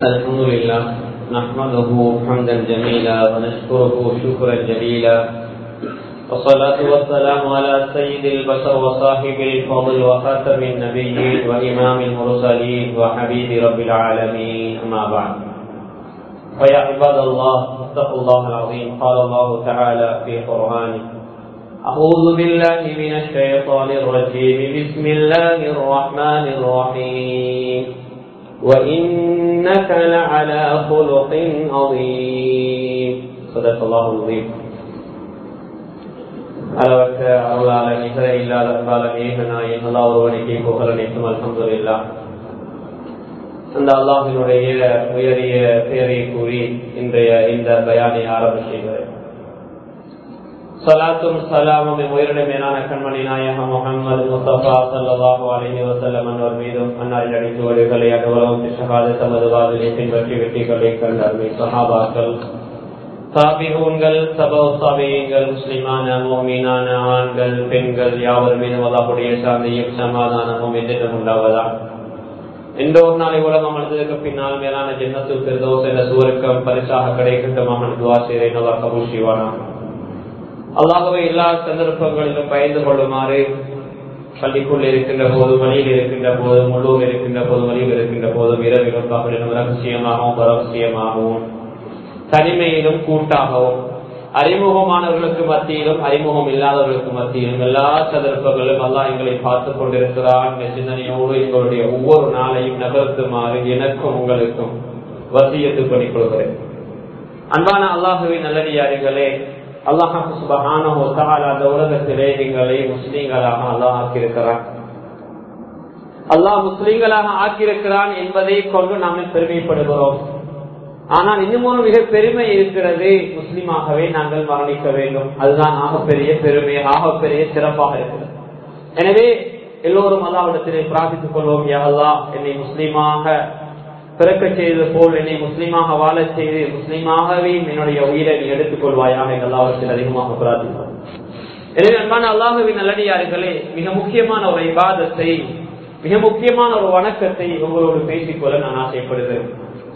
الحمد لله نحمده حمدا جميلا ونشكره شكرا جليلا والصلاة والسلام على سيد البشر وصاحب الفضل وخاتم النبيين وإمام المرسلين وحبيب رب العالمين أما بعد فيا عباد الله اتقوا الله العظيم قال الله تعالى في قرآنه أعوذ بالله من الشيطان الرجيم بسم الله الرحمن الرحيم وإنك لعلى خلق عظيم صدق الله العظيم அளவற்ற அருளாள நிகர இல்லாத அன்பால மேகனாயின் அல்லா ஒருவனுக்கு புகழ் அனைத்தும் அல்ஹம்துலில்லா அந்த அல்லாஹினுடைய உயரிய பெயரை கூறி இன்றைய இந்த பயானை ஆரம்பிச்சுகிறேன் சலாத்தும் சலாமும் உயிரிடம் மேலான கண்மணி நாயகம் முகமது முஸ்தபா சல்லாஹூ அலஹி வசல்லம் அன்னோர் மீதும் அன்னாரின் அடித்துவடுகளை அனுவலம் ஷஹாத தமது வாதிலை பின்பற்றி வெற்றிகளை கண்டார்கள் சஹாபாக்கள் சாபிகூன்கள் சபோ சாபியங்கள் முஸ்லிமான மோமீனான ஆண்கள் பெண்கள் யாவர் மீதும் அல்லாஹுடைய சாந்தியும் சமாதானமும் என்றும் உண்டாவதா எந்த ஒரு நாளை உலகம் அழுந்ததுக்கு பின்னால் மேலான ஜென்னத்து பெருதோஸ் என்ற சுவருக்கம் பரிசாக கிடைக்கட்டுமாக துவா செய்கிறேன் நல்லா கபூர் செய்வானா அல்லாகவே எல்லா சந்தர்ப்பங்களிலும் பயந்து கொள்ளுமாறு பள்ளிக்குள் இருக்கின்ற போது வழியில் இருக்கின்ற போதும் உள்ளூர் இருக்கின்ற போதும் வழியில் இருக்கின்ற போதும் இரவிலும் பகலிலும் ரகசியமாகவும் பரவசியமாகவும் தனிமையிலும் கூட்டாகவும் அறிமுகமானவர்களுக்கு மத்தியிலும் அறிமுகம் இல்லாதவர்களுக்கு மத்தியிலும் எல்லா சந்தர்ப்பங்களும் அல்லாஹ் எங்களை பார்த்துக் கொண்டிருக்கிறான் என்ற சிந்தனையோடு எங்களுடைய ஒவ்வொரு நாளையும் நகர்த்துமாறு எனக்கும் உங்களுக்கும் வசியத்து பண்ணிக் கொள்கிறேன் அன்பான அல்லாஹுவின் நல்லடியாரிகளே அல்லாஹு சுபஹானோ அந்த உலகத்திலே எங்களை முஸ்லீம்களாக அல்லாஹ் ஆக்கியிருக்கிறான் அல்லாஹ் முஸ்லீம்களாக ஆக்கியிருக்கிறான் என்பதை கொண்டு நாம் பெருமைப்படுகிறோம் ஆனால் இன்னும் ஒரு மிக பெருமை இருக்கிறது முஸ்லீமாகவே நாங்கள் மரணிக்க வேண்டும் அதுதான் ஆகப்பெரிய பெருமை ஆகப்பெரிய சிறப்பாக இருக்கிறது எனவே எல்லோரும் அல்லாவிடத்திலே பிரார்த்தித்துக் கொள்வோம் யாழ்லா என்னை முஸ்லீமாக பிறக்க செய்தது போல் என்னை முஸ்லீமாக வாழச் செய்து முஸ்லீமாகவே என்னுடைய உயிரை நீ எடுத்துக் கொள்வாயாக எல்லாவற்றில் அதிகமாக பிரார்த்திப்போம் எனவே அன்பான அல்லாஹுவின் நல்லடியார்களே மிக முக்கியமான ஒரு விவாதத்தை மிக முக்கியமான ஒரு வணக்கத்தை உங்களோடு பேசிக்கொள்ள நான் ஆசைப்படுகிறேன்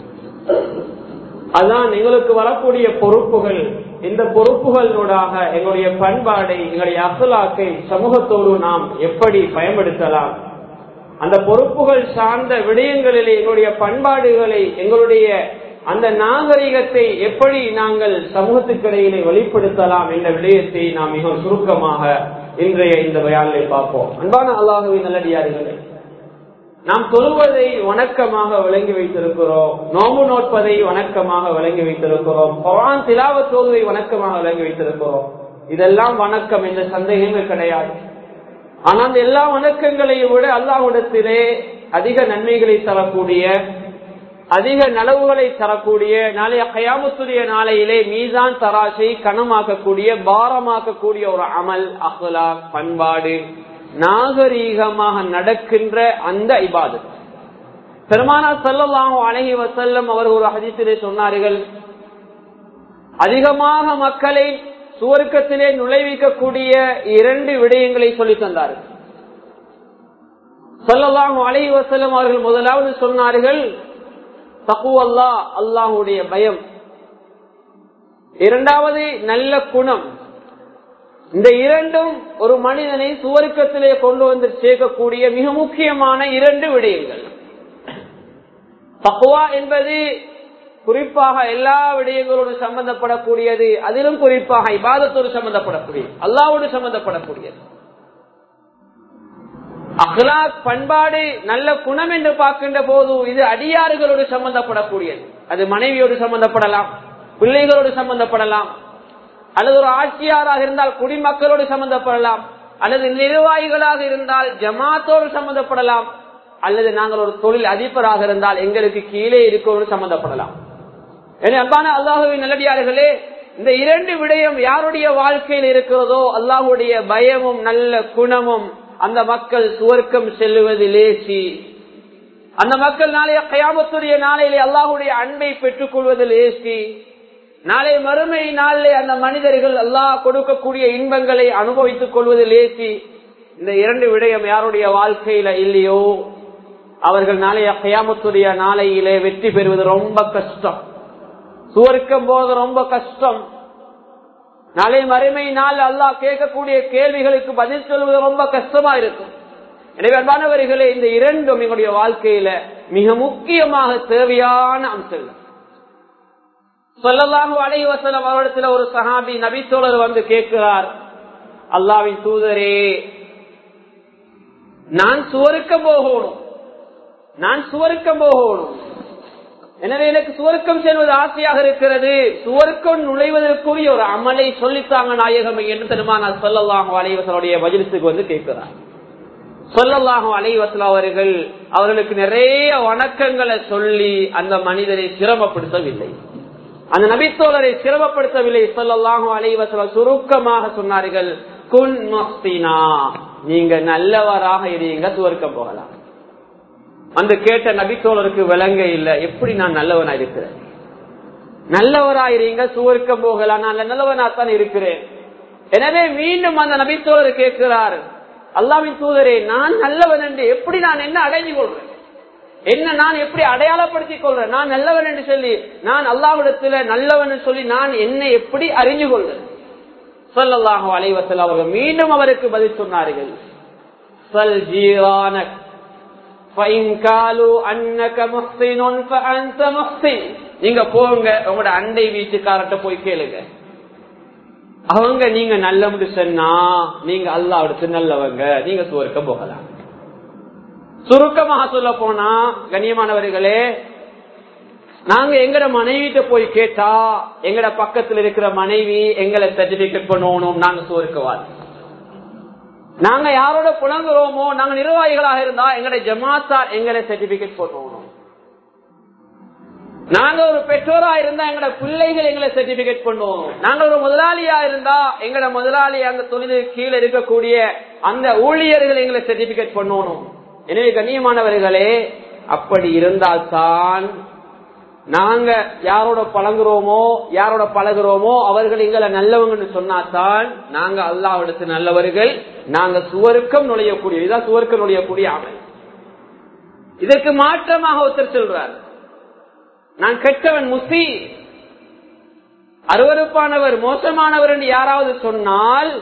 அதான் எங்களுக்கு வரக்கூடிய பொறுப்புகள் இந்த பொறுப்புகளூடாக எங்களுடைய பண்பாடை எங்களுடைய அசலாக்கை சமூகத்தோடு நாம் எப்படி பயன்படுத்தலாம் அந்த பொறுப்புகள் சார்ந்த விடயங்களிலே எங்களுடைய பண்பாடுகளை எங்களுடைய அந்த நாகரிகத்தை எப்படி நாங்கள் சமூகத்துக்கிடையிலே வெளிப்படுத்தலாம் என்ற விடயத்தை நாம் மிக சுருக்கமாக இன்றைய இந்த பயானிலே பார்ப்போம் அன்பான அல்லாஹுவின் நல்லடியார்களே நாம் தொழுவதை வணக்கமாக விளங்கி வைத்திருக்கிறோம் நோம்பு நோட்பதை வணக்கமாக விளங்கி வைத்திருக்கிறோம் குரான் திலாவத் தோதுவை வணக்கமாக விளங்கி வைத்திருக்கிறோம் இதெல்லாம் வணக்கம் என்ற சந்தேகங்கள் கிடையாது ஆனால் அந்த எல்லா வணக்கங்களையும் விட அல்லாஹ்விடத்திலே அதிக நன்மைகளை தரக்கூடிய அதிக நலவுகளை தரக்கூடிய நாளைய கயாமத்துடைய நாளையிலே மீசான் தராசை கனமாக்கக்கூடிய பாரமாக்கக்கூடிய ஒரு அமல் அஹ்லா பண்பாடு நாகரீகமாக நடக்கின்ற அந்த இபாதத் பெருமானா செல்லலாம் அழகி வசல்லம் அவர் ஒரு ஹதிசிலே சொன்னார்கள் அதிகமாக மக்களை சுவர்க்கத்திலே நுழைவிக்கக்கூடிய இரண்டு விடயங்களை சொல்லி தந்தார்கள் சொல்லலாம் அலை வசலம் அவர்கள் முதலாவது சொன்னார்கள் தகு அல்லா அல்லாஹுடைய பயம் இரண்டாவது நல்ல குணம் இந்த இரண்டும் ஒரு மனிதனை சுவர்க்கத்திலே கொண்டு வந்து சேர்க்கக்கூடிய மிக முக்கியமான இரண்டு விடயங்கள் தக்குவா என்பது குறிப்பாக எல்லா விடயங்களோடு சம்பந்தப்படக்கூடியது அதிலும் குறிப்பாக இபாதத்தோடு சம்பந்தப்படக்கூடியது அல்லாவோடு சம்பந்தப்படக்கூடியது அஹ்லாக் பண்பாடு நல்ல குணம் என்று பார்க்கின்ற போது இது அடியாறுகளோடு சம்பந்தப்படக்கூடியது அது மனைவியோடு சம்பந்தப்படலாம் பிள்ளைகளோடு சம்பந்தப்படலாம் அல்லது ஒரு ஆட்சியாராக இருந்தால் குடிமக்களோடு சம்பந்தப்படலாம் அல்லது நிர்வாகிகளாக இருந்தால் ஜமாத்தோடு சம்பந்தப்படலாம் அல்லது நாங்கள் ஒரு தொழில் அதிபராக இருந்தால் எங்களுக்கு கீழே இருக்கோடு சம்பந்தப்படலாம் அன்பான அல்லாஹுவின் நல்லடியார்களே இந்த இரண்டு விடயம் யாருடைய வாழ்க்கையில் இருக்கிறதோ அல்லாஹுடைய பயமும் நல்ல குணமும் அந்த மக்கள் சுவர்க்கம் செல்லுவது லேசி அந்த மக்கள் நாளைய கயாமத்துடைய நாளையிலே அல்லாஹுடைய அன்பை பெற்றுக் கொள்வது லேசி நாளை மறுமை நாளிலே அந்த மனிதர்கள் அல்லாஹ் கொடுக்கக்கூடிய இன்பங்களை அனுபவித்துக் கொள்வது லேசி இந்த இரண்டு விடயம் யாருடைய வாழ்க்கையில இல்லையோ அவர்கள் நாளைய கயாமத்துடைய நாளையிலே வெற்றி பெறுவது ரொம்ப கஷ்டம் சுவர்க்கம் போது ரொம்ப கஷ்டம் நாளை மறுமை நாள் அல்லாஹ் கேட்கக்கூடிய கேள்விகளுக்கு பதில் சொல்வது ரொம்ப கஷ்டமா இருக்கும் எனவே அன்பானவர்களே இந்த இரண்டும் எங்களுடைய வாழ்க்கையில மிக முக்கியமாக தேவையான அம்சங்கள் சொல்லலாம் அலை வசலம் அவரிடத்துல ஒரு சஹாபி நபித்தோழர் வந்து கேட்கிறார் அல்லாவின் தூதரே நான் சுவருக்க போகணும் நான் சுவருக்கம் போகணும் எனவே எனக்கு சுவர்க்கம் செல்வது ஆசையாக இருக்கிறது சுவர்க்கம் நுழைவதற்குரிய ஒரு அமலை சொல்லித்தாங்க நாயகம் என்று தெரியுமா நான் சொல்லலாம் அலைவசனுடைய மஜிலிசுக்கு வந்து கேட்கிறார் சொல்லலாகும் அலைவசல் அவர்கள் அவர்களுக்கு நிறைய வணக்கங்களை சொல்லி அந்த மனிதரை சிரமப்படுத்தவில்லை அந்த நபித்தோழரை சிரமப்படுத்தவில்லை சொல்லலாகும் அலைவசல சுருக்கமாக சொன்னார்கள் குன் மஸ்தினா நீங்க நல்லவராக இருங்க சுவர்க்கம் போகலாம் அந்த கேட்ட நபித்தோழருக்கு விளங்க இல்ல எப்படி நான் நல்லவனா இருக்கிறேன் நல்லவராயிருங்க சுவர்க்கம் போகலாம் நான் நல்லவனா தான் இருக்கிறேன் எனவே மீண்டும் அந்த நபித்தோழர் கேட்கிறார் அல்லாவின் தூதரே நான் நல்லவன் என்று எப்படி நான் என்ன அடைஞ்சு கொள்றேன் என்ன நான் எப்படி அடையாளப்படுத்திக் கொள்றேன் நான் நல்லவன் என்று சொல்லி நான் அல்லாவிடத்துல நல்லவன் சொல்லி நான் என்ன எப்படி அறிஞ்சு கொள்றேன் சொல்லல்லாஹு அலைவசல் அவர்கள் மீண்டும் அவருக்கு பதில் சொன்னார்கள் சல் ஜீவானக் நீங்க போங்க உங்களோட அண்டை வீட்டுக்காரட்ட போய் கேளுங்க அவங்க நீங்க நல்லவங்க சொன்னா நீங்க அல்லாவிடத்து நல்லவங்க நீங்க சுவர்க்க போகலாம் சுருக்கமாக சொல்ல போனா கண்ணியமானவர்களே நாங்க எங்கட மனைவிட்ட போய் கேட்டா எங்கட பக்கத்துல இருக்கிற மனைவி எங்களை சர்டிபிகேட் பண்ணணும் நாங்க சுவர்க்கவாதி நாங்க யாரோட புலங்குறோமோ நாங்க நிர்வாகிகளாக இருந்தா எங்கட ஜமாத்தார் எங்களை சர்டிபிகேட் பண்ணணும் நாங்க ஒரு பெற்றோரா இருந்தா எங்கட பிள்ளைகள் எங்களை சர்டிபிகேட் பண்ணுவோம் நாங்க ஒரு முதலாளியா இருந்தா எங்கட முதலாளி அந்த தொழிலுக்கு கீழே இருக்கக்கூடிய அந்த ஊழியர்கள் எங்களை சர்டிபிகேட் பண்ணணும் எனவே கண்ணியமானவர்களே அப்படி இருந்தால்தான் நாங்க யாரோட பழங்குறோமோ யாரோட பழகுறோமோ அவர்கள் எங்களை நல்லவங்கன்னு சொன்னாதான் நாங்க அல்லாவிடத்து நல்லவர்கள் நாங்க சுவருக்கம் நுழையக்கூடிய இதான் சுவருக்கம் நுழையக்கூடிய அமல் இதற்கு மாற்றமாக ஒருத்தர் சொல்றார் நான் கெட்டவன் முசி அருவறுப்பானவர் மோசமானவர் என்று யாராவது சொன்னால்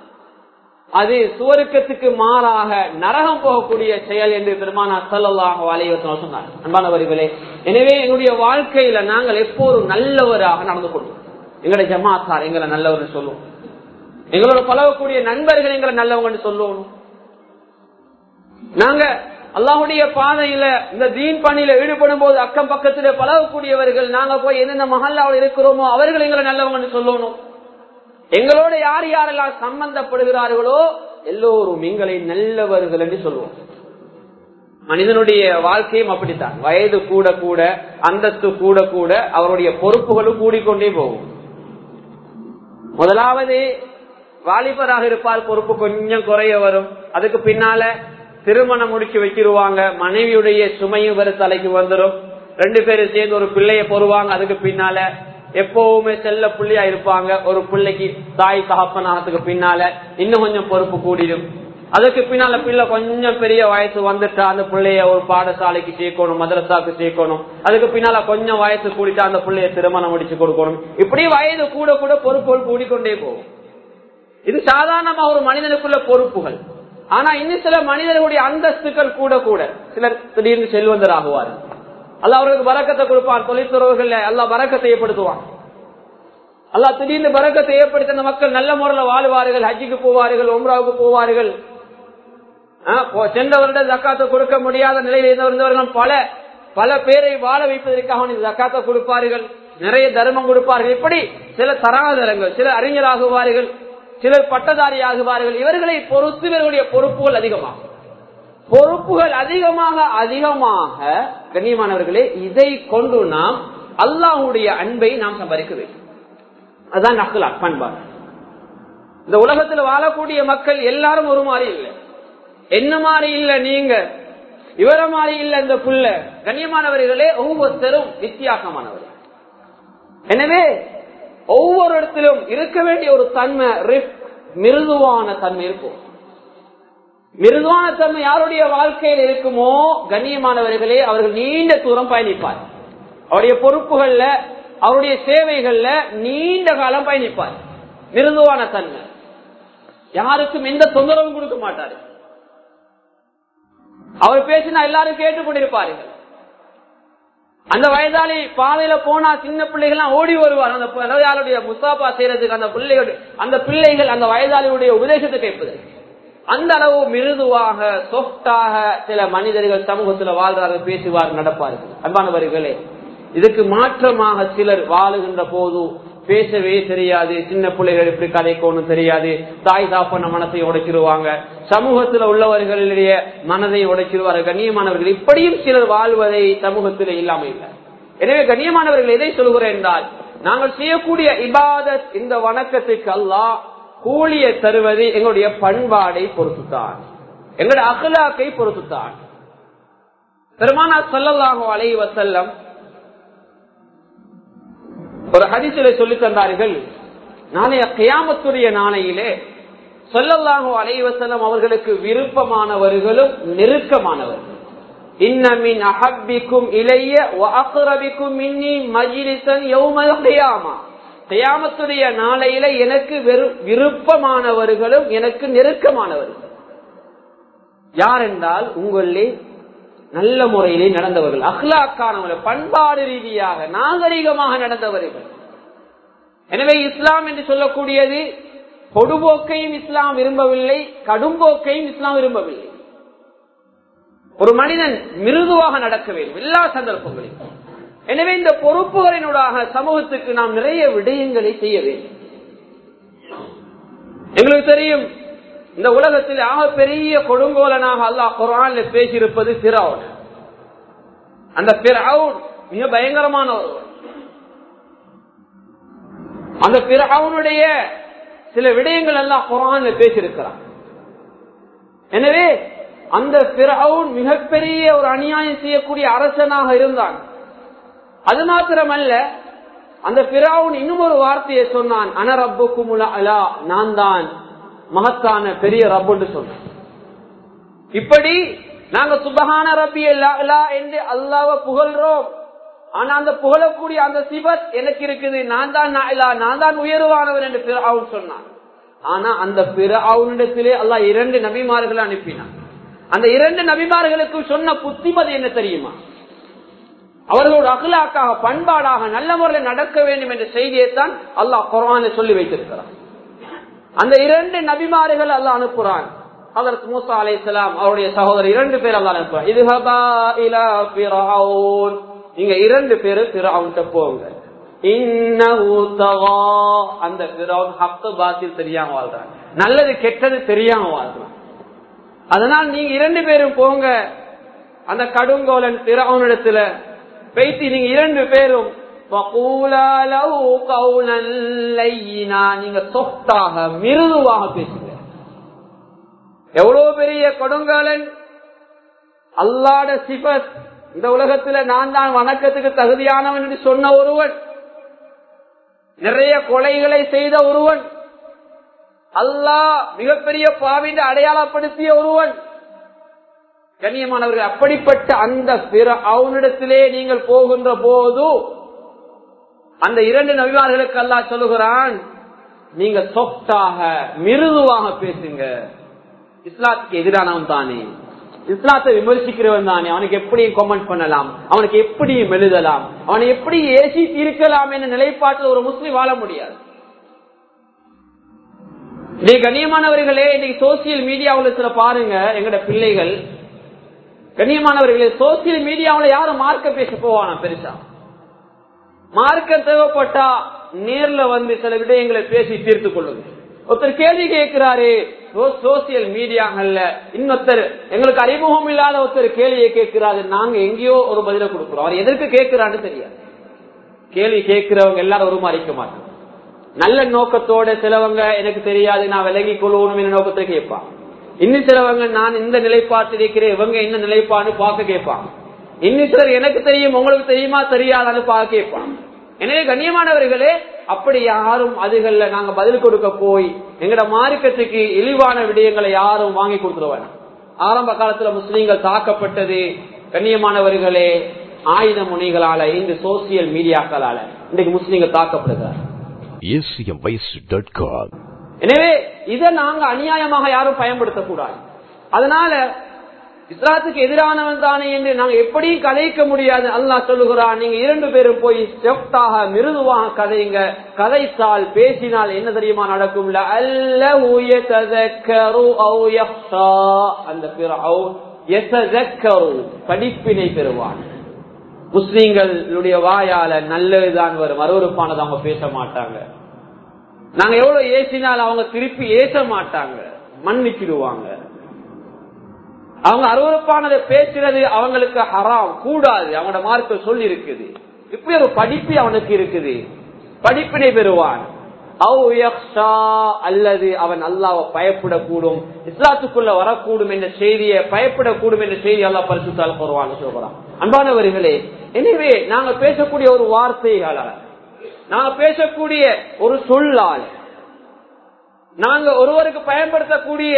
அது சுவருக்கத்துக்கு மாறாக நரகம் போகக்கூடிய செயல் என்று பெருமானா சல்லாஹ் அலைவசம் சொன்னார் அன்பானவர்களே எனவே எங்களுடைய வாழ்க்கையில நாங்கள் எப்போதும் நல்லவராக நடந்து கொள்வோம் எங்களுடைய ஜமாத்தார் எங்களை நல்லவர் சொல்லுவோம் எங்களோட பழகக்கூடிய நண்பர்கள் எங்களை நல்லவங்க சொல்லுவோம் நாங்க அல்லாஹுடைய பாதையில இந்த தீன் பணியில ஈடுபடும் போது அக்கம் பக்கத்துல பழகக்கூடியவர்கள் நாங்க போய் எந்தெந்த மஹல்லாவில் இருக்கிறோமோ அவர்கள் எங்களை நல்லவங்க சொல்லணும் எங்களோட யார் யாரெல்லாம் சம்பந்தப்படுகிறார்களோ எல்லோரும் எங்களை நல்லவர்கள் என்று சொல்லுவோம் மனிதனுடைய வாழ்க்கையும் அப்படித்தான் வயது கூட கூட அந்தஸ்து கூட கூட அவருடைய பொறுப்புகளும் கூடிக்கொண்டே போகும் முதலாவது வாலிபராக இருப்பார் பொறுப்பு கொஞ்சம் குறைய வரும் அதுக்கு பின்னால திருமணம் முடிச்சு வச்சிருவாங்க மனைவியுடைய சுமையும் வர தலைக்கு வந்துடும் ரெண்டு பேரும் சேர்ந்து ஒரு பிள்ளைய பொறுவாங்க அதுக்கு பின்னால எப்பவுமே செல்ல புள்ளியா இருப்பாங்க ஒரு பிள்ளைக்கு தாய் தகப்பனாகத்துக்கு பின்னால இன்னும் கொஞ்சம் பொறுப்பு கூடிடும் அதுக்கு பின்னால பிள்ளை கொஞ்சம் பெரிய வயசு வந்துட்டா அந்த பிள்ளைய ஒரு பாடசாலைக்கு சேர்க்கணும் மதரசாக்கு சேர்க்கணும் அதுக்கு பின்னால கொஞ்சம் வயசு கூடிட்டா அந்த பிள்ளைய திருமணம் முடிச்சு கொடுக்கணும் இப்படி வயது கூட கூட பொறுப்புகள் கூடிக்கொண்டே போகும் இது சாதாரணமா ஒரு மனிதனுக்குள்ள பொறுப்புகள் ஆனா இன்னும் சில மனிதர்களுடைய அந்தஸ்துகள் கூட கூட சிலர் திடீர்னு செல்வந்தர் ஆகுவார் அல்ல அவர்களுக்கு வரக்கத்தை கொடுப்பான் தொழில்துறவுகள்ல எல்லாம் வரக்கத்தை ஏற்படுத்துவான் அல்லா திடீர்னு வரக்கத்தை ஏற்படுத்த அந்த மக்கள் நல்ல முறையில் வாழ்வார்கள் ஹஜ்ஜிக்கு போவார்கள் ஒம்ராவுக்கு போவார்கள் சென்ற வருட ஜக்காத்தை கொடுக்க முடியாத நிலையில் இருந்தவர்கள் பல பல பேரை வாழ வைப்பதற்காக ஜக்காத்தை கொடுப்பார்கள் நிறைய தர்மம் கொடுப்பார்கள் இப்படி சில தராதரங்கள் சில அறிஞராகுவார்கள் சிலர் பட்டதாரி ஆகுவார்கள் இவர்களை பொறுத்து இவர்களுடைய பொறுப்புகள் அதிகமாகும் பொறுப்புகள் அதிகமாக அதிகமாக கண்ணியமானவர்களே இதை கொண்டு நாம் அல்லாஹுடைய அன்பை நாம் சம்பாதிக்க வேண்டும் அதுதான் நக்கலா பண்பாடு இந்த உலகத்தில் வாழக்கூடிய மக்கள் எல்லாரும் ஒரு மாதிரி இல்லை என்ன மாதிரி இல்ல நீங்க இவர மாதிரி இல்ல இந்த புள்ள கண்ணியமானவர்களே ஒவ்வொருத்தரும் வித்தியாசமானவர் எனவே ஒவ்வொரு இடத்திலும் இருக்க வேண்டிய ஒரு தன்மை ரிஸ்க் மிருதுவான தன்மை இருக்கும் மிருதுவான தன்மை யாருடைய வாழ்க்கையில் இருக்குமோ கண்ணியமானவர்களே அவர்கள் நீண்ட தூரம் பயணிப்பார் அவருடைய பொறுப்புகள்ல அவருடைய சேவைகள்ல நீண்ட காலம் பயணிப்பார் மிருதுவான தன்மை யாருக்கும் எந்த தொந்தரவும் கொடுக்க மாட்டாரு அவர் பேசினா எல்லாரும் கேட்டுக்கொண்டிருப்பார்கள் அந்த வயதாளி பாதையில போனா சின்ன பிள்ளைகள் ஓடி வருவார் அந்த வயதாளுடைய முசாபா செய்யறதுக்கு அந்த பிள்ளைகள் அந்த பிள்ளைகள் அந்த வயதாளியுடைய உபதேசத்தை கேட்பது அந்த அளவு மிருதுவாக சொஃப்டாக சில மனிதர்கள் சமூகத்தில் வாழ்றார்கள் பேசுவார் நடப்பார்கள் அன்பானவர்களே இதுக்கு மாற்றமாக சிலர் வாழுகின்ற போது பேசவே தெரியாது சின்ன பிள்ளைகள் எப்படி கதைக்கோணும் தெரியாது தாய் தாப்பன மனத்தை உடைச்சிருவாங்க சமூகத்தில் உள்ளவர்களுடைய மனதை உடைச்சிருவார்கள் கண்ணியமானவர்கள் இப்படியும் சிலர் வாழ்வதை சமூகத்தில் இல்லாம இல்லை எனவே கண்ணியமானவர்கள் எதை சொல்கிறேன் என்றால் நாங்கள் செய்யக்கூடிய இபாதத் இந்த வணக்கத்துக்கு அல்லாஹ் கூலியை தருவது எங்களுடைய பண்பாடை பொறுத்துத்தான் எங்களுடைய அகலாக்கை பொறுத்துத்தான் பெருமானா சொல்லலாக அலை வசல்லம் ஒரு ஹதிசிலை சொல்லி தந்தார்கள் நாளைய கியாமத்துடைய நாளையிலே சொல்லல்லாஹோ அலைவசலம் அவர்களுக்கு விருப்பமானவர்களும் நெருக்கமானவர்கள் இன்னமின் அஹப்பிக்கும் இளைய அக்ரபிக்கும் இன்னி மஜிலிசன் யௌமல் கியாமா கியாமத்துடைய நாளையில எனக்கு விருப்பமானவர்களும் எனக்கு நெருக்கமானவர்கள் யார் என்றால் உங்களே நல்ல முறையிலே நடந்தவர்கள் அஹ்லாக்கானவர்கள் பண்பாடு ரீதியாக நாகரிகமாக நடந்தவர்கள் எனவே இஸ்லாம் என்று சொல்லக்கூடியது பொடுபோக்கையும் இஸ்லாம் விரும்பவில்லை கடும்போக்கையும் இஸ்லாம் விரும்பவில்லை ஒரு மனிதன் மிருதுவாக நடக்க வேண்டும் எல்லா சந்தர்ப்பங்களிலும் எனவே இந்த பொறுப்புகளினூடாக சமூகத்துக்கு நாம் நிறைய விடயங்களை செய்ய வேண்டும் எங்களுக்கு தெரியும் இந்த உலகத்தில் ஆக பெரிய கொடுங்கோலனாக அல்லாஹ் குரான்ல பேசியிருப்பது பிறவுன் அந்த பிறவுன் மிக பயங்கரமான ஒருவன் அந்த பிறவுனுடைய சில விடயங்கள் எல்லாம் குரான்ல பேசியிருக்கிறான் எனவே அந்த பிறவுன் மிகப்பெரிய ஒரு அநியாயம் செய்யக்கூடிய அரசனாக இருந்தான் அது மாத்திரமல்ல அந்த பிறவுன் இன்னும் ஒரு வார்த்தையை சொன்னான் அனரப்புக்கும் அலா நான் தான் மகத்தான பெரிய ரப்புன்னு சொன்னான் இப்படி நாங்க சுபகான ரப்பி அல்லா என்று அல்லாவ புகழ்றோம் ஆனா அந்த புகழக்கூடிய அந்த சிபத் எனக்கு இருக்குது நான் தான் நான் தான் உயர்வானவர் என்று பிற சொன்னான் ஆனா அந்த பிற அவனிடத்திலே அல்லாஹ் இரண்டு நபிமார்களை அனுப்பினான் அந்த இரண்டு நபிமார்களுக்கு சொன்ன புத்திமதி என்ன தெரியுமா அவர்களோட அகலாக்காக பண்பாடாக நல்ல முறையில் நடக்க வேண்டும் என்ற செய்தியை தான் அல்லாஹ் குரான சொல்லி வைத்திருக்கிறான் அந்த இரண்டு நபிமார்கள் அல்ல அனுப்புறான் அதற்கு மூசா அலை இஸ்லாம் அவருடைய சகோதரர் இரண்டு பேர் அல்ல அனுப்புறான் இது நீங்க இரண்டு பேரும் பிறவுன்ட்ட போங்க அந்த பிறவன் ஹப்த பாத்தில் தெரியாம வாழ்றான் நல்லது கெட்டது தெரியாம வாழ்றான் அதனால் நீங்க இரண்டு பேரும் போங்க அந்த கடுங்கோலன் பிறவனிடத்துல பேசி நீங்க இரண்டு பேரும் நீங்க சொத்தாக மிருதுவாக பேசுங்க எவ்வளவு பெரிய கொடுங்காலன் அல்லாட சிபத் இந்த உலகத்துல நான் தான் வணக்கத்துக்கு தகுதியானவன் என்று சொன்ன ஒருவன் நிறைய கொலைகளை செய்த ஒருவன் அல்லாஹ் மிகப்பெரிய பாவின் அடையாளப்படுத்திய ஒருவன் கண்ணியமானவர்கள் அப்படிப்பட்ட அந்த பிற அவனிடத்திலே நீங்கள் போகின்ற போது அந்த இரண்டு நபிமார்களுக்கு அல்லா சொல்லுகிறான் நீங்க சொத்தாக மிருதுவாக பேசுங்க இஸ்லாத்துக்கு எதிரானவன் தானே இஸ்லாத்தை விமர்சிக்கிறவன் தானே அவனுக்கு எப்படியும் கமெண்ட் பண்ணலாம் அவனுக்கு எப்படியும் எழுதலாம் அவனை எப்படி ஏசி தீர்க்கலாம் என்ற நிலைப்பாட்டில் ஒரு முஸ்லீம் வாழ முடியாது நீ கண்ணியமானவர்களே இன்னைக்கு சோசியல் மீடியாவில் சில பாருங்க எங்கட பிள்ளைகள் கண்ணியமானவர்களே சோசியல் மீடியாவில் யாரும் மார்க்க பேச போவானா பெருசா மார்க்க தேவைப்பட்டா நேர்ல வந்து சில விடயங்களை பேசி தீர்த்து கொள்ளுங்க ஒருத்தர் கேள்வி கேட்கிறாரு சோசியல் மீடியாங்கள்ல இன்னொருத்தர் எங்களுக்கு அறிமுகம் இல்லாத ஒருத்தர் கேள்வியை கேட்கிறாரு நாங்க எங்கேயோ ஒரு பதில கொடுக்கிறோம் அவர் எதற்கு கேட்கிறான்னு தெரியாது கேள்வி கேட்கிறவங்க எல்லாரும் ஒரு மாறிக்க மாட்டோம் நல்ல நோக்கத்தோட சிலவங்க எனக்கு தெரியாது நான் விலகி கொள்வோம் என்ற நோக்கத்தை கேட்பான் இன்னும் சிலவங்க நான் இந்த நிலைப்பாட்டில் இருக்கிறேன் இவங்க என்ன நிலைப்பாடு பார்க்க கேட்பாங்க இன்னும் சிலர் எனக்கு தெரியும் உங்களுக்கு தெரியுமா தெரியாதான்னு பார்க்க கேட்பான் எனவே கண்ணியமானவர்களே அப்படி யாரும் அதுகள்ல நாங்க பதில் கொடுக்க போய் எங்கட மார்க்கத்துக்கு இழிவான விடயங்களை யாரும் வாங்கி கொடுத்துட வேணாம் ஆரம்ப காலத்துல முஸ்லீம்கள் தாக்கப்பட்டது கண்ணியமானவர்களே ஆயுத முனைகளால இந்த சோசியல் மீடியாக்களால இன்றைக்கு முஸ்லீம்கள் தாக்கப்படுகிறார் acmvoice.com. எனவே இதை நாங்க அநியாயமாக யாரும் பயன்படுத்தக்கூடாது அதனால இஸ்லாத்துக்கு எதிரானவன் தானே என்று நாங்க எப்படியும் கதைக்க முடியாது அல்லாஹ் சொல்லுகிறான் நீங்க இரண்டு பேரும் போய் செப்டாக மிருதுவாக கதைங்க கதைத்தால் பேசினால் என்ன தெரியுமா நடக்கும் லஅல்லஹு யததக்கரு அவ் யக்ஷா. அந்த ஃபிர்அவுன் யததக்கரு, படிப்பினை பெறுவான் முஸ்லீம்களுடைய வாயால நல்லதுதான் வரும் அருவறுப்பானது அவங்க பேச மாட்டாங்க நாங்க எவ்வளவு ஏசினால் அவங்க திருப்பி ஏச மாட்டாங்க மன்னிச்சிடுவாங்க அவங்க அருவறுப்பானதை பேசுறது அவங்களுக்கு ஹராம் கூடாது அவங்களோட மார்க்க சொல்லி இருக்குது இப்படி ஒரு படிப்பு அவனுக்கு இருக்குது படிப்பினை பெறுவான் அவ் யக்ஷா, அல்லது அவன் அல்லாவை பயப்படக்கூடும் இஸ்லாத்துக்குள்ள வரக்கூடும் என்ற செய்தியை பயப்படக்கூடும் என்ற செய்தி அல்லா பரிசுத்தால் போடுவான்னு சொல்றான் அன்பானவர்களே எனவே நாங்க பேசக்கூடிய ஒரு வார்த்தைகளால் நாங்க பேசக்கூடிய ஒரு சொல்லால் நாங்க ஒருவருக்கு பயன்படுத்தக்கூடிய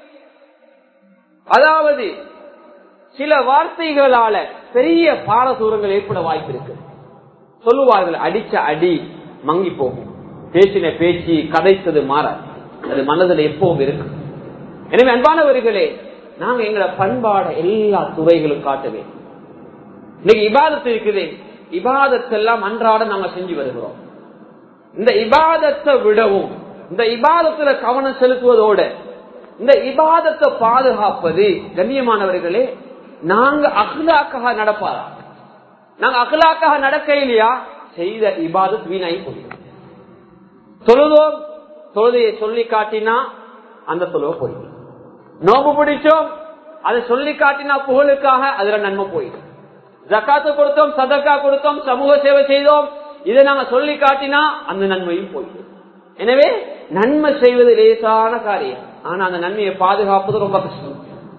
அதாவது சில வார்த்தைகளால பெரிய பாரதூரங்கள் ஏற்பட வாய்ப்பு இருக்கு சொல்லுவார்கள் அடிச்ச அடி மங்கி போகும் பேசின பேச்சு கதைத்தது மாறாது அது மனதில் எப்பவும் இருக்கு எனவே அன்பானவர்களே நாங்க எங்களை பண்பாட எல்லா துறைகளும் காட்டுவேன் இன்னைக்கு இபாதத்து இருக்குது இபாதத்தெல்லாம் அன்றாட நாங்க செஞ்சு வருகிறோம் இந்த இபாதத்தை விடவும் இந்த இபாதத்துல கவனம் செலுத்துவதோட இந்த இபாதத்தை பாதுகாப்பது கண்ணியமானவர்களே நாங்க அஹ்லாக்காக நடப்பாரா நாங்க அஹ்லாக்காக நடக்க இல்லையா செய்த இபாதத் வீணாகி போயிடும் தொழுதோம் தொழுதையை சொல்லி காட்டினா அந்த தொழுவை போயிடும் நோம்பு பிடிச்சோம் அதை சொல்லி காட்டினா புகழுக்காக அதுல நன்மை போயிடும் ஜக்காத்து கொடுத்தோம் சதக்கா கொடுத்தோம் சமூக சேவை செய்தோம் இதை நாங்க சொல்லி காட்டினா அந்த நன்மையும் போயிடும் எனவே நன்மை செய்வது லேசான காரியம் ஆனா அந்த நன்மையை பாதுகாப்பது ரொம்ப கஷ்டம்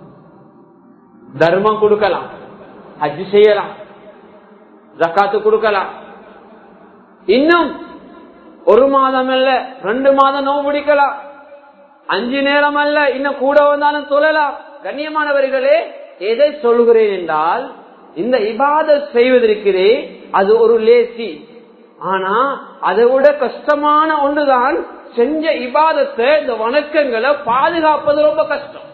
தர்மம் கொடுக்கலாம் ஹஜ் செய்யலாம் ஜக்காத்து கொடுக்கலாம் இன்னும் ஒரு மாதம் அல்ல ரெண்டு மாதம் நோவு பிடிக்கலாம் அஞ்சு நேரம் அல்ல இன்னும் கூட வந்தாலும் சொல்லலாம் கண்ணியமானவர்களே எதை சொல்கிறேன் என்றால் இந்த இபாத செய்வதற்கிறே அது ஒரு லேசி ஆனா அதை விட கஷ்டமான ஒன்றுதான் செஞ்ச இபாதத்தை இந்த வணக்கங்களை பாதுகாப்பது ரொம்ப கஷ்டம்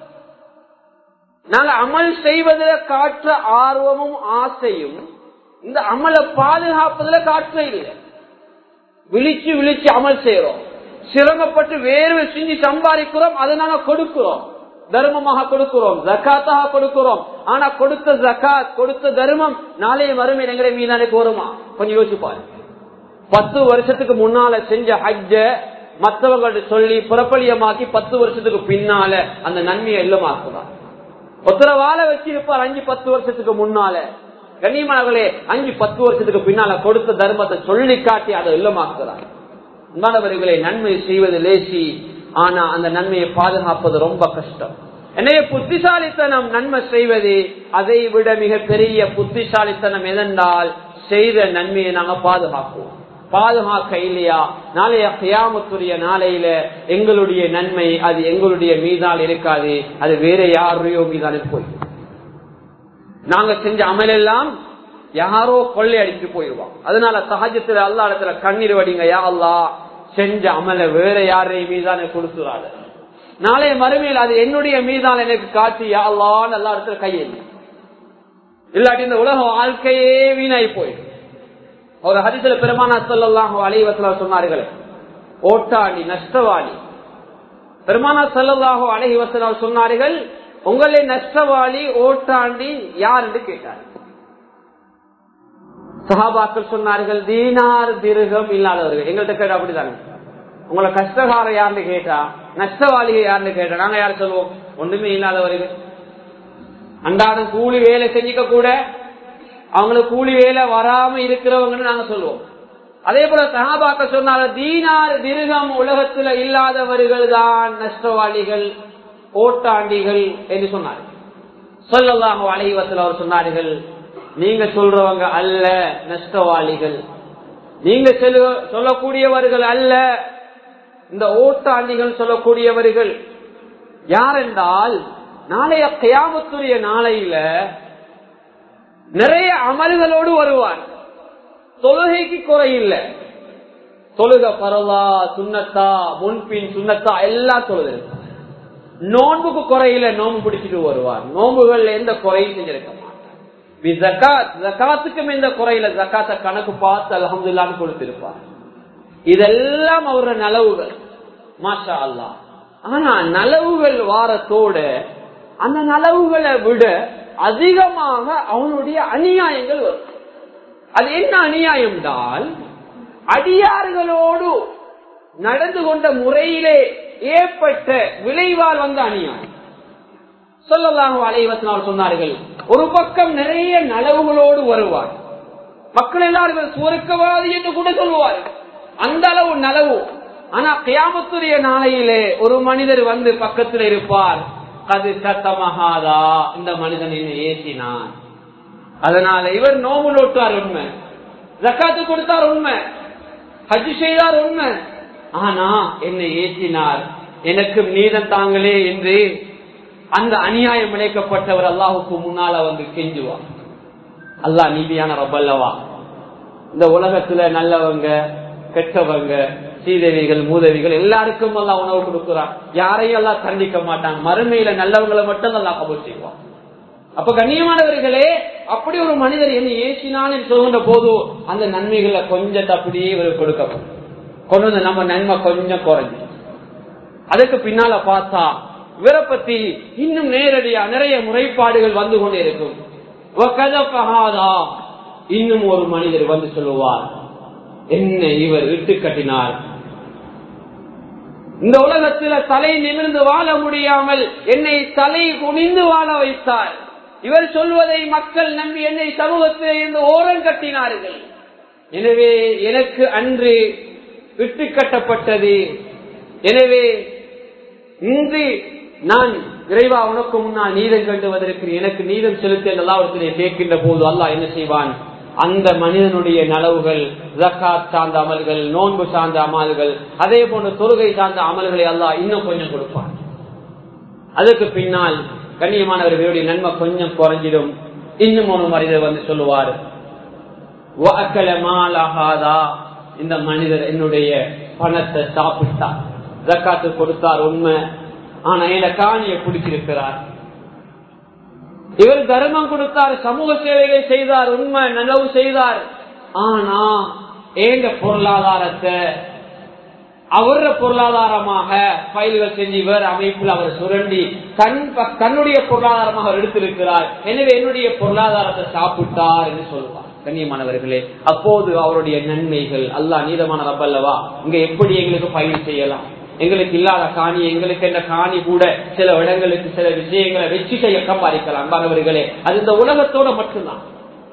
நாங்க அமல் செய்வதில் காற்ற ஆர்வமும் ஆசையும் இந்த அமலை பாதுகாப்பதில் காற்ற இல்லை விழிச்சு விழிச்சு அமல் செய்யறோம் சிரமப்பட்டு வேர்வை செஞ்சு சம்பாதிக்கிறோம் அதை நாங்க கொடுக்கிறோம் தர்மமாக கொடுக்கிறோம் ஜக்காத்தாக கொடுக்கிறோம் ஆனா கொடுத்த ஜக்காத் கொடுத்த தர்மம் நாளைய வறுமை எங்களை மீதானுக்கு வருமா கொஞ்சம் யோசிப்பாரு பத்து வருஷத்துக்கு முன்னால செஞ்ச ஹஜ்ஜ மற்றவங்கள்ட்ட சொல்லி புறப்பலியமாக்கி பத்து வருஷத்துக்கு பின்னால அந்த நன்மையை இல்லமாக்குறான் ஒருத்தர வாழ வச்சிருப்பார் அஞ்சு பத்து வருஷத்துக்கு முன்னால கண்ணியமானவர்களே அஞ்சு பத்து வருஷத்துக்கு பின்னால கொடுத்த தர்மத்தை சொல்லி காட்டி அதை இல்லமாக்குறார் மாணவர்களே நன்மை செய்வது லேசி ஆனா அந்த நன்மையை பாதுகாப்பது ரொம்ப கஷ்டம் எனவே புத்திசாலித்தனம் நன்மை செய்வது அதை விட மிக பெரிய புத்திசாலித்தனம் எதென்றால் செய்த நன்மையை நாங்க பாதுகாப்போம் பாதுகாக்க இல்லையா நாளைய கியாமத்துடைய நாளையில எங்களுடைய நன்மை அது எங்களுடைய மீதால் இருக்காது அது வேற யாரையோ மீதான போய் நாங்க செஞ்ச அமல் எல்லாம் யாரோ கொள்ளை அடிச்சு போயிடுவான் அதனால சகஜத்துல அல்லா இடத்துல கண்ணீர் வடிங்க யா அல்லா செஞ்ச அமல வேற யாரையும் மீதான கொடுத்துறாரு நாளைய மறுமையில் அது என்னுடைய மீதான எனக்கு காட்டி யா அல்லான்னு எல்லா இடத்துல கையெழுந்து இல்லாட்டி இந்த உலக வாழ்க்கையே வீணாய் போயிடும் ஒரு ஹரிசில பெருமானா சொல்லலாம் அலைவசல சொன்னார்கள் ஓட்டாளி நஷ்டவாளி பெருமானா சொல்லலாஹோ அலஹி வசலம் சொன்னார்கள் உங்களே நஷ்டவாளி ஓட்டாண்டி யார் என்று கேட்டார் சஹாபாக்கள் சொன்னார்கள் தீனார் திருகம் இல்லாதவர்கள் எங்கள்கிட்ட கேட்டா அப்படிதாங்க உங்களை கஷ்டகார யாருன்னு கேட்டா நஷ்டவாளிகை யாருன்னு கேட்டா நாங்க யார் சொல்லுவோம் ஒண்ணுமே இல்லாதவர்கள் அன்றாடம் கூலி வேலை செஞ்சுக்க கூட அவங்களுக்கு கூலி வேலை வராம இருக்கிறவங்கன்னு நாங்க சொல்லுவோம் அதே போல சகாபாக்க சொன்னால தீனார் திருகம் உலகத்துல இல்லாதவர்கள் தான் நஷ்டவாளிகள் ஓட்டாண்டிகள் என்று சொன்னார் சொல்லலாம் அலைவத்தில் அவர் சொன்னார்கள் நீங்க சொல்றவங்க அல்ல நஷ்டவாளிகள் நீங்க சொல்லக்கூடியவர்கள் அல்ல இந்த ஓட்டாண்டிகள் சொல்லக்கூடியவர்கள் யார் என்றால் நாளைய கயாமத்துடைய நாளையில நிறைய அமல்களோடு வருவார் தொழுகைக்கு குறையில்லை தொழுக பரவா சுண்ணத்தா முன்பின் சுண்ணத்தா எல்லாம் தொழுது நோன்புக்கு குறையில நோன்பு பிடிச்சிட்டு வருவார் நோன்புகள் எந்த குறையும் செஞ்சிருக்க மாட்டார் ஜக்காத்துக்கும் எந்த குறையில ஜக்காத்த கணக்கு பார்த்து அலமதுல்லான்னு கொடுத்திருப்பார் இதெல்லாம் அவரோட நலவுகள் மாஷா அல்லா ஆனா நலவுகள் வாரத்தோட அந்த நலவுகளை விட அதிகமாக அவனுடைய அநியாயங்கள் வரும் அது என்ன அநியாயம் தான் அடியார்களோடு நடந்து கொண்ட முறையிலே ஏற்பட்ட விளைவால் வந்த அநியாயம் சொல்லலாக அலைவசனால் சொன்னார்கள் ஒரு பக்கம் நிறைய நலவுகளோடு வருவார் மக்கள் எல்லாரும் சுவர்க்கவாதி என்று கூட சொல்லுவார் அந்த அளவு நலவு ஆனா கியாமத்துடைய நாளையிலே ஒரு மனிதர் வந்து பக்கத்தில் இருப்பார் அது சத்தமகாதா இந்த மனிதன் என்ன ஏசினான் அதனால இவர் நோம்பு நோட்டார் உண்மை ஜக்காத்து கொடுத்தார் உண்மை ஹஜ் செய்தார் உண்மை ஆனா என்னை ஏற்றினார் எனக்கு நீதம் தாங்களே என்று அந்த அநியாயம் இழைக்கப்பட்டவர் அல்லாஹுக்கு முன்னால வந்து கெஞ்சுவார் அல்லாஹ் நீதியான ரப்பல்லவா இந்த உலகத்துல நல்லவங்க கெட்டவங்க சீதேவிகள் மூதவிகள் எல்லாருக்கும் எல்லாம் உணவு கொடுக்கிறான் யாரையும் எல்லாம் தண்டிக்க மாட்டான் மறுமையில நல்லவங்களை மட்டும் நல்லா கபூல் செய்வான் அப்ப கண்ணியமானவர்களே அப்படி ஒரு மனிதர் என்ன ஏசினான்னு சொல்கின்ற போது அந்த நன்மைகளை கொஞ்சத்தை அப்படியே இவர் கொடுக்கப்படும் கொண்டு வந்து நம்ம நன்மை கொஞ்சம் குறைஞ்சு அதுக்கு பின்னால பார்த்தா இவரை பத்தி இன்னும் நேரடியா நிறைய முறைப்பாடுகள் வந்து கொண்டே இருக்கும் இன்னும் ஒரு மனிதர் வந்து சொல்லுவார் என்ன இவர் இட்டு கட்டினார் இந்த உலகத்துல தலை நிமிர்ந்து வாழ முடியாமல் என்னை தலை குனிந்து வாழ வைத்தார் இவர் சொல்வதை மக்கள் நம்பி என்னை சமூகத்தில் இருந்து ஓரம் கட்டினார்கள் எனவே எனக்கு அன்று விட்டு கட்டப்பட்டது எனவே இன்று நான் இறைவா உனக்கு முன்னால் நீதம் கண்டுவதற்கு எனக்கு நீதம் செலுத்த எல்லாவற்றிலே கேட்கின்ற போது அல்லாஹ் என்ன செய்வான் அந்த மனிதனுடைய நலவுகள் ஜக்காத் சார்ந்த அமல்கள் நோன்பு சார்ந்த அமல்கள் அதே போன்ற தொழுகை சார்ந்த அமல்களை அல்லாஹ் இன்னும் கொஞ்சம் கொடுப்பான் அதுக்கு பின்னால் கண்ணியமானவர்களுடைய நன்மை கொஞ்சம் குறைஞ்சிடும் இன்னும் ஒரு மனிதர் வந்து சொல்லுவார் இந்த மனிதர் என்னுடைய பணத்தை சாப்பிட்டார் ஜக்காத்து கொடுத்தார் உண்மை ஆனா என காணியை பிடிச்சிருக்கிறார் இவர் தர்மம் கொடுத்தார் சமூக சேவைகளை செய்தார் உண்மை நனவு செய்தார் ஆனா ஏங்க பொருளாதாரத்தை அவர பொருளாதாரமாக பயில்கள் செஞ்சு இவர் அமைப்பில் அவர் சுரண்டி தன் தன்னுடைய பொருளாதாரமாக அவர் எடுத்திருக்கிறார் எனவே என்னுடைய பொருளாதாரத்தை சாப்பிட்டார் என்று சொல்லுவார் கண்ணியமானவர்களே அப்போது அவருடைய நன்மைகள் அல்லா நீதமான ரப்பல்லவா இங்க எப்படி எங்களுக்கு பயிர் செய்யலாம் எங்களுக்கு இல்லாத காணி எங்களுக்கு என்ன காணி கூட சில இடங்களுக்கு சில விஷயங்களை வெற்றி செய்ய சம்பாதிக்கலாம் அன்பானவர்களே அது இந்த உலகத்தோட மட்டும்தான்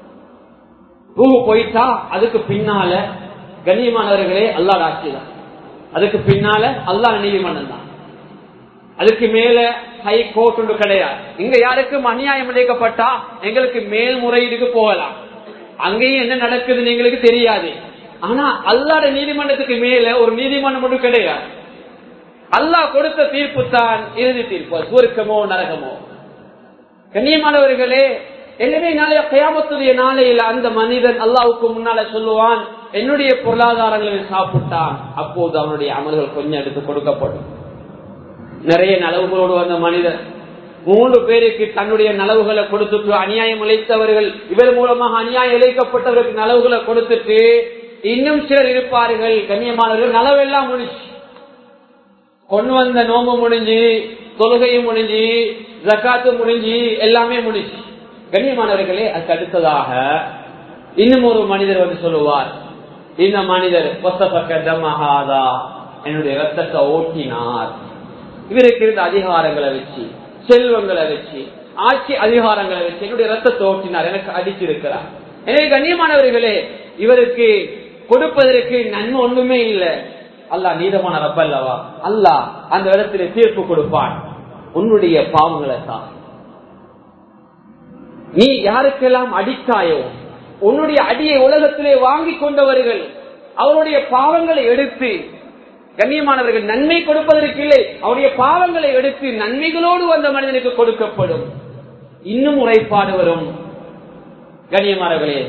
ரூ போயிட்டா அதுக்கு பின்னால கண்ணியமானவர்களே அல்லாட ஆட்சி தான் அதுக்கு பின்னால அல்லா நீதிமன்றம் தான் அதுக்கு மேல ஹை கோர்ட் ஒன்று கிடையாது இங்க யாருக்கும் அநியாயம் இழைக்கப்பட்டா எங்களுக்கு மேல்முறையீடுக்கு போகலாம் அங்கேயும் என்ன நடக்குதுன்னு எங்களுக்கு தெரியாது ஆனா அல்லாட நீதிமன்றத்துக்கு மேல ஒரு நீதிமன்றம் ஒன்று கிடையாது அல்லாஹ் கொடுத்த தீர்ப்பு தான் இறுதி தீர்ப்பு சுருக்கமோ நரகமோ கண்ணியமானவர்களே எனவே நாளைய கயாமத்துடைய நாளையில் அந்த மனிதன் அல்லாவுக்கு முன்னால சொல்லுவான் என்னுடைய பொருளாதாரங்களை சாப்பிட்டான் அப்போது அவனுடைய அமல்கள் கொஞ்சம் எடுத்து கொடுக்கப்படும் நிறைய நலவுகளோடு வந்த மனிதர் மூன்று பேருக்கு தன்னுடைய நலவுகளை கொடுத்துட்டு அநியாயம் இழைத்தவர்கள் இவர் மூலமாக அநியாயம் இழைக்கப்பட்டவர்களுக்கு நலவுகளை கொடுத்துட்டு இன்னும் சிலர் இருப்பார்கள் கண்ணியமானவர்கள் நலவெல்லாம் முடிச்சு கொண்டு வந்த நோம்பு முடிஞ்சு தொழுகையும் முடிஞ்சு ஜக்காத்து முடிஞ்சு எல்லாமே முடிஞ்சு கண்ணியமானவர்களே அதுக்கு அடுத்ததாக இன்னும் ஒரு மனிதர் வந்து சொல்லுவார் இந்த மனிதர் பொசப்பக்கதமகாதா என்னுடைய ரத்தத்தை ஓட்டினார் இவருக்கு இருந்த அதிகாரங்களை வச்சு செல்வங்களை வச்சு ஆட்சி அதிகாரங்களை வச்சு என்னுடைய ரத்தத்தை ஓட்டினார் எனக்கு அடிச்சிருக்கிறார் எனவே கண்ணியமானவர்களே இவருக்கு கொடுப்பதற்கு நன்மை ஒண்ணுமே இல்லை அல்லா நீதமான ரப்பல்லவா அல்லா அந்த இடத்துல தீர்ப்பு கொடுப்பான் உன்னுடைய பாவங்களை தான் நீ யாருக்கெல்லாம் அடித்தாயோ உன்னுடைய அடியை உலகத்திலே வாங்கி கொண்டவர்கள் அவருடைய பாவங்களை எடுத்து கண்ணியமானவர்கள் நன்மை கொடுப்பதற்கு இல்லை அவருடைய பாவங்களை எடுத்து நன்மைகளோடு அந்த மனிதனுக்கு கொடுக்கப்படும் இன்னும் உரைப்பாடு வரும் கண்ணியமானவர்களே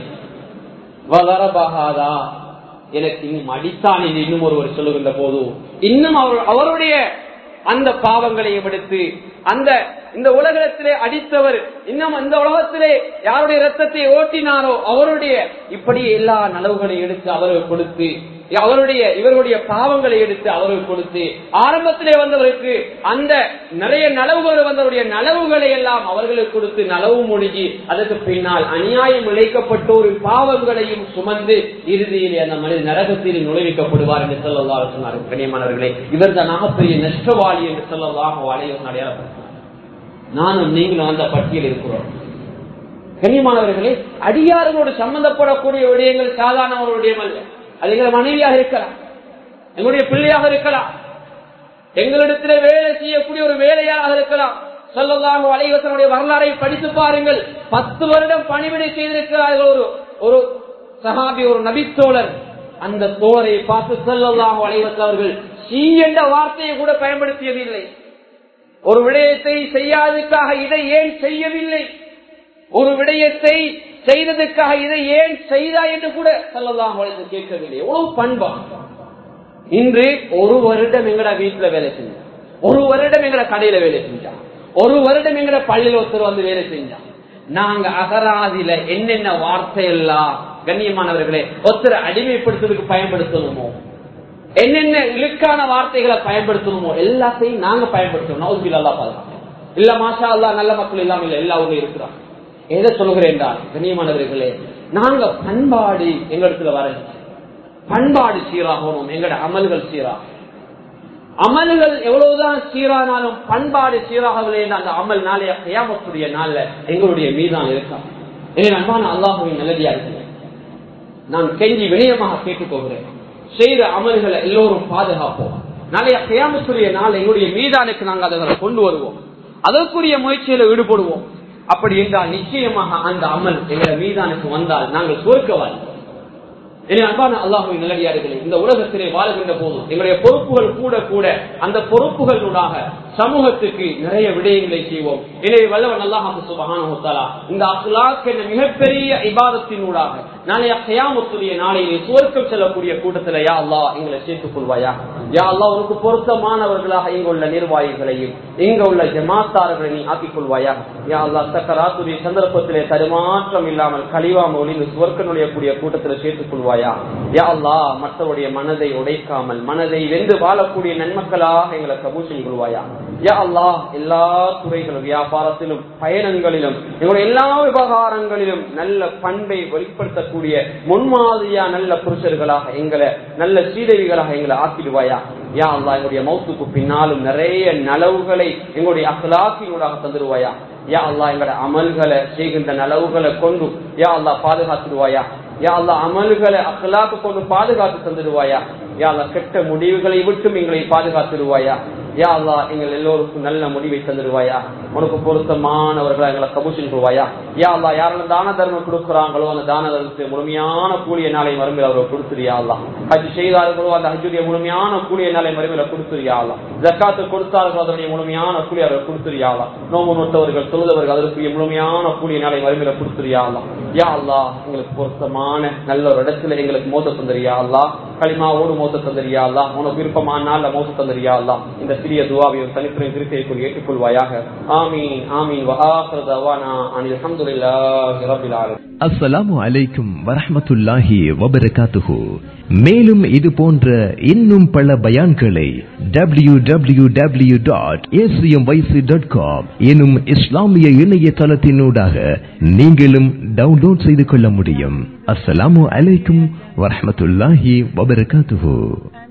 வளரபாகாதா எனக்கு இன்னும் அடித்தான் என்று இன்னும் ஒருவர் சொல்லுகின்ற போது இன்னும் அவர் அவருடைய அந்த பாவங்களை எடுத்து அந்த இந்த உலகத்திலே அடித்தவர் இன்னும் இந்த உலகத்திலே யாருடைய ரத்தத்தை ஓட்டினாரோ அவருடைய இப்படி எல்லா நலவுகளை எடுத்து அவருக்கு கொடுத்து அவருடைய இவருடைய பாவங்களை எடுத்து அவருக்கு கொடுத்து ஆரம்பத்திலே வந்தவருக்கு அந்த நிறைய நலவுகள் வந்தவருடைய நலவுகளை எல்லாம் அவர்களுக்கு கொடுத்து நலவு முடிஞ்சு அதற்கு பின்னால் அநியாயம் இழைக்கப்பட்டோரின் பாவங்களையும் சுமந்து இறுதியிலே அந்த மனித நரகத்தில் நுழைவிக்கப்படுவார் என்று சொல்லலாம் சொன்னார் கண்ணியமானவர்களே இவர் தான் பெரிய நஷ்டவாளி என்று சொல்லலாம் வாழையும் அடையாளப்படுத்தினார் நானும் நீங்களும் அந்த பட்டியல் இருக்கிறோம் கண்ணியமானவர்களே அடியார்களோடு சம்பந்தப்படக்கூடிய விடயங்கள் சாதாரண ஒரு விடயம் அல்ல அது எங்கள் மனைவியாக இருக்கலாம் எங்களுடைய பிள்ளையாக இருக்கலாம் எங்களிடத்திலே வேலை செய்யக்கூடிய ஒரு வேலையாக இருக்கலாம் சொல்லலாம் அலைவசனுடைய வரலாறை படித்து பாருங்கள் பத்து வருடம் பணிவிடை செய்திருக்கிறார்கள் ஒரு ஒரு சகாபி ஒரு நபித்தோழர் அந்த தோழரை பார்த்து சொல்லலாம் அலைவச அவர்கள் சி என்ற வார்த்தையை கூட பயன்படுத்தியதில்லை ஒரு விடயத்தை செய்யாததுக்காக இதை ஏன் செய்யவில்லை ஒரு விடயத்தை செய்ததுக்காக இதை ஏன் செய்தா என்று கூட சொல்லலாம் கேட்கவில்லை எவ்வளவு பண்பா இன்று ஒரு வருடம் எங்கட வீட்டுல வேலை செஞ்சான் ஒரு வருடம் எங்கட கடையில வேலை செஞ்சான் ஒரு வருடம் எங்கட பள்ளியில் ஒருத்தர் வந்து வேலை செஞ்சான் நாங்க அகராதில என்னென்ன வார்த்தை எல்லாம் கண்ணியமானவர்களே ஒருத்தரை அடிமைப்படுத்துறதுக்கு பயன்படுத்தணுமோ என்னென்ன இழுக்கான வார்த்தைகளை பயன்படுத்தணுமோ எல்லாத்தையும் நாங்க பயன்படுத்தணும் நவுசில் அல்லா பாதுகாப்பு இல்ல மாஷா அல்லா நல்ல மக்கள் இல்லாம இல்ல எல்லா ஊர்லயும் இருக்கிறாங்க எதை சொல்கிறேன் என்றால் கண்ணியமானவர்களே நாங்க பண்பாடு எங்களிடத்துல வர பண்பாடு சீராகணும் எங்களோட அமல்கள் சீராக அமல்கள் எவ்வளவுதான் சீரானாலும் பண்பாடு சீராகவில்லை என்ற அந்த அமல் நாளைய கையாமத்துடைய நாள்ல எங்களுடைய மீதான் இருக்கா எனவே அன்பான அல்லாஹுவின் நல்லதியா இருக்கிறேன் நான் கெஞ்சி வினயமாக கேட்டுக்கொள்கிறேன் செய்த அமல்களை எல்லோரும் பாதுகாப்போம் நாளைய கையாமத்துடைய நாள் எங்களுடைய மீதானுக்கு நாங்கள் அதை கொண்டு வருவோம் அதற்குரிய முயற்சியில ஈடுபடுவோம் அப்படி என்றால் நிச்சயமாக அந்த அமல் எங்களை மீதானுக்கு வந்தால் நாங்கள் சுருக்கவாதி எனவே அன்பான அல்லாஹுவின் நிலடியார்களே இந்த உலகத்திலே வாழ்கின்ற போது எங்களுடைய பொறுப்புகள் கூட கூட அந்த பொறுப்புகளூடாக சமூகத்துக்கு நிறைய விடயங்களை செய்வோம் எனவே வல்லவன் அல்லாஹு சுபகானா இந்த அசுலாக் என்ற மிகப்பெரிய இபாதத்தினூடாக நாளைய கயாமத்துடைய நாளையிலே சுவர்க்கம் செல்லக்கூடிய கூட்டத்தில் யா அல்லா எங்களை சேர்த்துக் கொள்வாயா யா அல்லா உனக்கு பொருத்தமானவர்களாக இங்க உள்ள நிர்வாகிகளையும் இங்க உள்ள ஜமாத்தார்களை நீ ஆக்கிக் கொள்வாயா யா அல்லா சக்கராத்துடைய சந்தர்ப்பத்திலே தருமாற்றம் இல்லாமல் கழிவாம ஒளிந்து சுவர்க்க நுழையக்கூடிய கூட்டத்தில் சேர்த்துக் கொள்வாயா யா அல்லா மற்றவருடைய மனதை உடைக்காமல் மனதை வென்று வாழக்கூடிய நன்மக்களாக எங்களை கபூஷன் கொள்வாயா யா அல்லா எல்லா துறைகளும் வியாபாரத்திலும் பயணங்களிலும் எங்களுடைய எல்லா விவகாரங்களிலும் நல்ல பண்பை வெளிப்படுத்தக்கூடிய முன்மாதிரியா நல்ல புருஷர்களாக எங்களை நல்ல சீதவிகளாக எங்களை ஆக்கிடுவாயா யா அல்லா எங்களுடைய மௌத்துக்கு பின்னாலும் நிறைய நலவுகளை எங்களுடைய அகலாக்கினூடாக தந்துடுவாயா யா அல்லா எங்களுடைய அமல்களை செய்கின்ற நலவுகளை கொண்டு யா அல்லா பாதுகாத்துடுவாயா யா அல்லா அமல்களை அகலாக்கு கொண்டு பாதுகாத்து தந்துடுவாயா யா அல்லா கெட்ட முடிவுகளை விட்டும் எங்களை பாதுகாத்துடுவாயா யா அல்லா எங்கள் எல்லோருக்கும் நல்ல முடிவை தந்துடுவாயா உனக்கு பொருத்தமானவர்களை எங்களை கபூஷன் கொள்வாயா யா அல்லா யாரெல்லாம் தான தர்மம் கொடுக்குறாங்களோ அந்த தான தர்மத்துக்கு முழுமையான கூலிய நாளை மறுமையில் அவர்கள் கொடுத்துருயா அல்லா ஹஜ் செய்தார்களோ அந்த ஹஜ்ஜுடைய முழுமையான கூலிய நாளை மறுமையில் கொடுத்துருயா அல்லா ஜக்காத்து கொடுத்தார்களோ அதனுடைய முழுமையான கூலி அவர்கள் கொடுத்துருயா அல்லா நோம்பு நோட்டவர்கள் தொழுதவர்கள் அதற்குரிய முழுமையான கூலிய நாளை மறுமையில கொடுத்துருயா அல்லா யா அல்லா எங்களுக்கு பொருத்தமான நல்ல ஒரு இடத்துல எங்களுக்கு மோத்த தந்தரியா அல்லா களிமாவோடு மோத்த தந்தரியா அல்லா உனக்கு விருப்பமான நாள்ல மோத்த தந்தரியா அல்லா இந்த சிறிய துவாவையும் தனித்துறை திருக்கைக்குள் ஏற்றுக்கொள்வாயாக ஆமீன் ஆமீன் வஹாஃபிரு தவானா அனில் அல்ஹம்துலில்லாஹி ரப்பில் ஆலமீன் அஸ்ஸலாமு அலைக்கும் வரஹ்மத்துல்லாஹி வபரகாத்துஹு மேலும் இது போன்ற இன்னும் பல பயான்களை W W W dot dot com எனும் இஸ்லாமிய இணையதளத்தினூடாக நீங்களும் டவுன்லோட் செய்து கொள்ள முடியும் அஸ்ஸலாமு அலைக்கும் வரஹ்மத்துல்லாஹி வபரகாத்துஹு